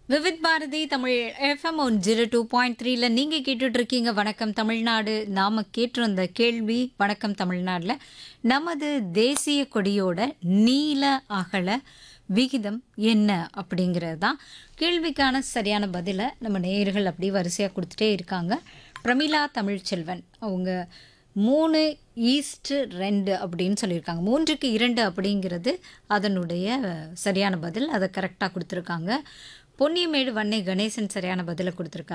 Vividh Bharati Tamil FM one zero two point த்ரீல நீங்கள் கேட்டுட்டு இருக்கீங்க வணக்கம் தமிழ்நாடு நாம் கேட்டிருந்த கேள்வி வணக்கம் தமிழ்நாட்டில் நமது தேசிய கொடியோட நீல அகல விகிதம் என்ன அப்படிங்கிறது தான் கேள்விக்கான சரியான பதிலை நம்ம நேயர்கள் அப்படி வரிசையாக கொடுத்துட்டே இருக்காங்க பிரமிளா தமிழ்ச்செல்வன் அவங்க மூணு ஈஸ்ட் ரெண்டு அப்படின்னு சொல்லியிருக்காங்க மூன்றுக்கு இரண்டு அப்படிங்கிறது அதனுடைய சரியான பதில் அதை கரெக்டாக கொடுத்துருக்காங்க பொன்னியமேடு வன்னை கணேசன் சரியான பதிலை கொடுத்துருக்காங்க